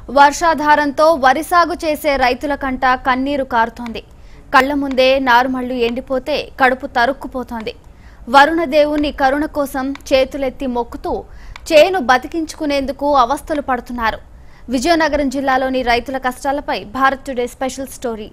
వర్షాధారంతో వరి సాగు చేసే రైతుల కంట కన్నీరు కారుతోంది కళ్ల ముందే నారుమళ్లు ఎండిపోతే కడుపు తరుక్కుపోతోంది వరుణదేవుని కరుణ కోసం చేతులెత్తి మొక్కుతూ చేను బతికించుకునేందుకు అవస్థలు పడుతున్నారు విజయనగరం జిల్లాలోని రైతుల కష్టాలపై భారత్ టుడే స్పెషల్ స్టోరీ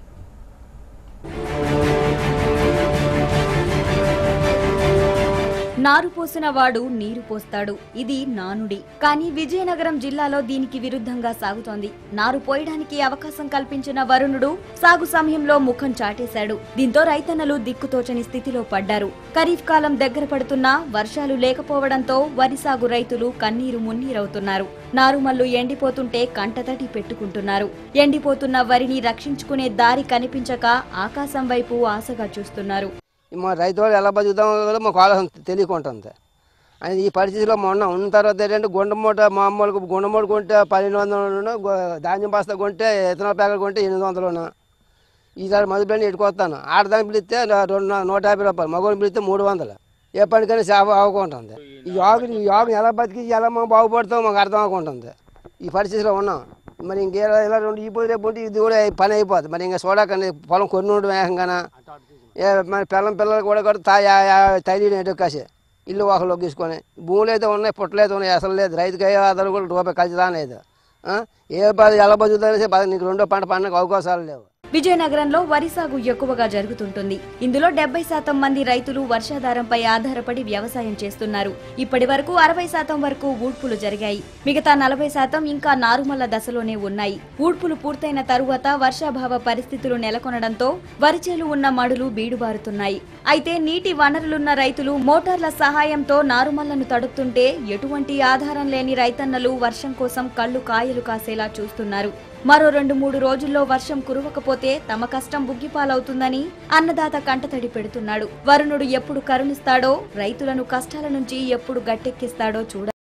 నారు పోసిన వాడు నీరు పోస్తాడు ఇది నానుడి కానీ విజయనగరం జిల్లాలో దీనికి విరుద్ధంగా సాగుతోంది నారు పోయడానికి అవకాశం కల్పించిన వరుణుడు సాగు సమయంలో ముఖం చాటేశాడు దీంతో రైతన్నలు దిక్కుతోచని స్థితిలో పడ్డారు ఖరీఫ్ కాలం దగ్గర పడుతున్నా వర్షాలు లేకపోవడంతో వరి సాగు రైతులు కన్నీరు మున్నీరవుతున్నారు నారుమల్లు ఎండిపోతుంటే కంటతడి పెట్టుకుంటున్నారు ఎండిపోతున్న వరిని రక్షించుకునే దారి కనిపించక ఆకాశం వైపు ఆశగా చూస్తున్నారు మా రైతు వాళ్ళు ఎలా బతుకుతామో కూడా మాకు ఆలోచన తెలియకుంటుంది అని ఈ పరిస్థితిలో మొన్న ఉన్న తర్వాత ఏంటంటే గుండమూట మామూలుగా గుండమూట కొంటే పన్నెండు వందలు ధాన్యం బస్తా కొంటే ఇతనాల ప్యాకెట్ కొంటే ఎనిమిది వందలును ఈసారి మధు బండి ఎట్టుకొస్తాను ఆడదాన్ని పిలిస్తే నా- రెండు నూట యాభై రూపాయలు మగవాడిని పిలిస్తే మూడు వందలు ఏ పనికైనా సేవ అవ్వకుంటుంది ఈ యోగ ఈ యోగం ఎలా బతికి ఎలా మనం బాగుపడతామో మాకు అర్థం అవ్వకుంటుంది ఈ పరిస్థితిలో ఉన్నాం మరి ఇంకేలా ఇలా రెండు ఈ పొద్దు రేపు ఉంటే ఇది కూడా పని అయిపోతుంది మరి ఇంకా చూడకండి పొలం కొన్ని ఉండడం వేగంగానా ఏ మన పిల్లం పిల్లలు కూడా కూడా తా తైలి ఎడుకాసి ఇల్లు వాకలు తీసుకొని భూములు అయితే ఉన్నాయి పుట్టలు అయితే ఉన్నాయి అసలు లేదు రైతుకి ఏ ఆధారం కూడా రూపాయి కలిసి రాలేదు ఆ? ఏ బాధ ఎలా బతుకుతానే బాధ నీకు రెండో పంట పండగ అవకాశాలు లేవు విజయనగరంలో వరి సాగు ఎక్కువగా జరుగుతుంటుంది ఇందులో డెబ్బై శాతం మంది రైతులు వర్షాధారంపై ఆధారపడి వ్యవసాయం చేస్తున్నారు ఇప్పటి వరకు అరవై శాతం వరకు ఊడ్పులు జరిగాయి మిగతా నలభై శాతం ఇంకా నారుమల్ల దశలోనే ఉన్నాయి ఊడ్పులు పూర్తయిన తరువాత వర్షాభావ పరిస్థితులు నెలకొనడంతో వరిచేలు ఉన్న మడులు బీడుబారుతున్నాయి అయితే నీటి వనరులున్న రైతులు మోటార్ల సహాయంతో నారుమల్లను తడుపుతుంటే ఎటువంటి ఆధారం లేని రైతన్నలు వర్షం కోసం కళ్ళు కాయలు కాసేలా చూస్తున్నారు మరో రెండు మూడు రోజుల్లో వర్షం కురవకపోతే తమ కష్టం బుగ్గిపాలవుతుందని అన్నదాత కంటతడి పెడుతున్నాడు వరుణుడు ఎప్పుడు కరుణిస్తాడో రైతులను కష్టాల నుంచి ఎప్పుడు గట్టెక్కిస్తాడో చూడ